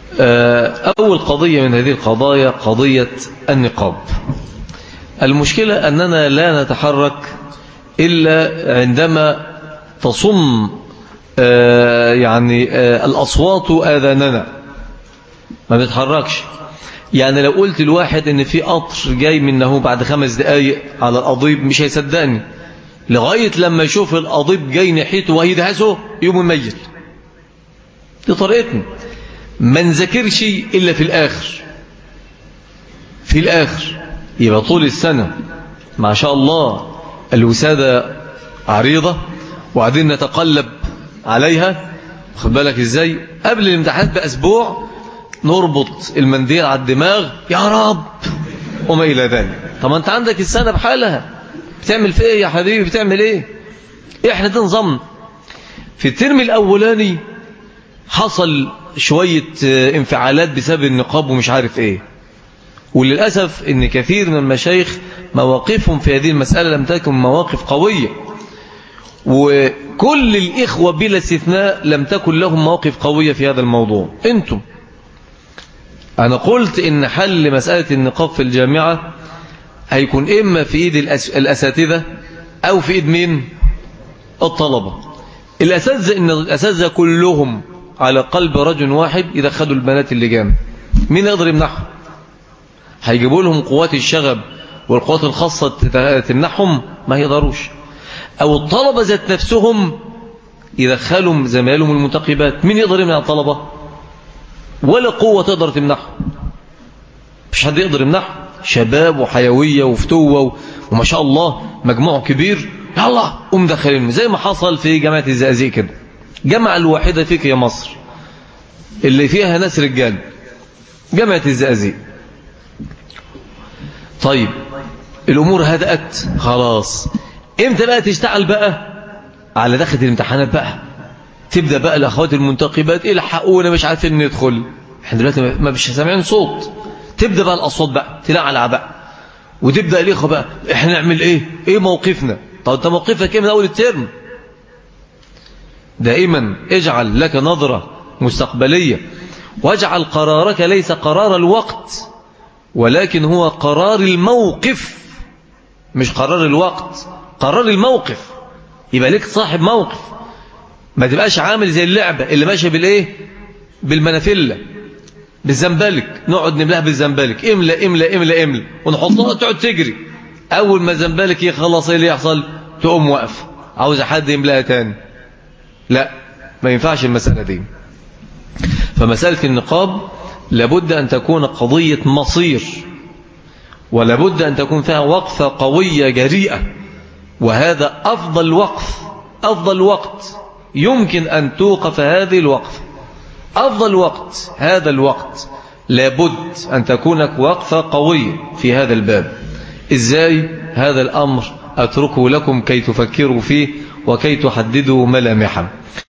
أول قضية من هذه القضايا قضية النقاب المشكلة أننا لا نتحرك إلا عندما تصم يعني الأصوات آذاننا ما بيتحركش يعني لو قلت الواحد ان في قطر جاي منه بعد خمس دقايق على القضيب مش هيصدقني لغاية لما يشوف القضيب جاي ناحيته وهيدهسه يوم ميت دي طريقتنا ما نذاكرش إلا في الآخر في الآخر يبقى طول السنة ما شاء الله الوسادة عريضة وبعدين نتقلب عليها خد بالك ازاي قبل الامتحانات بأسبوع نربط المنديل على الدماغ يا رب وما إلى ذلك طب انت عندك السنة بحالها بتعمل في ايه يا حبيبي بتعمل ايه احنا ده نظام في الترم الاولاني حصل شوية انفعالات بسبب النقاب ومش عارف ايه وللأسف ان كثير من المشايخ مواقفهم في هذه المسألة لم تكن مواقف قوية وكل الإخوة بلا استثناء لم تكن لهم مواقف قوية في هذا الموضوع انتم أنا قلت إن حل مسألة النقاب في الجامعة هيكون إما في إيد الأساتذة أو في إيد مين الطلبة الأساتذة إن الأساتذة كلهم على قلب رجل واحد إذا خدوا البنات اللجان مين يقدر يمنعهم هيجيبوا لهم قوات الشغب والقوات الخاصة تمنعهم ما يقدروش أو الطلبة ذات نفسهم يدخلوا زمايلهم المنتقبات مين يقدر يمنع الطلبة ولا قوة تقدر تمنعهم مش حد يقدر يمنعهم شباب وحيوية وفتوة وما شاء الله مجموع كبير يلا قوم دخلين زي ما حصل في جامعة الزقازيق كده جامعة الواحدة فيك يا مصر اللي فيها ناس رجال جامعة الزقازيق طيب الأمور هدأت خلاص امتى بقى تشتغل بقى على دخلة الامتحانات بقى تبدأ بقى الأخوات المنتقبات الحقونا مش عارفين ندخل احنا دلوقتي ما مش سامعين صوت تبدأ بقى الأصوات بقى تلعلع بقى وتبدأ الإخوة بقى احنا نعمل ايه ايه موقفنا طب انت موقفك ايه من أول الترم دائما اجعل لك نظرة مستقبلية واجعل قرارك ليس قرار الوقت ولكن هو قرار الموقف مش قرار الوقت قرار الموقف يبقى لك صاحب موقف ما تبقاش عامل زي اللعبة اللي ماشية بالايه بالمنافلة بالزنبلك نقعد نملاها بالزنبلك املا املا املا املا ونحطها تقعد تجري اول ما زنبلك يخلص ايه اللي يحصل تقوم واقف عاوز حد يملاها تاني لا ما ينفعش المسألة دي فمسألة النقاب لابد أن تكون قضية مصير ولابد أن تكون فيها وقفة قوية جريئة وهذا أفضل وقف أفضل وقت يمكن أن توقف هذه الوقفة أفضل وقت هذا الوقت لابد أن تكون وقفة قوية في هذا الباب إزاي هذا الأمر أتركه لكم كي تفكروا فيه وكي تحددوا ملامحا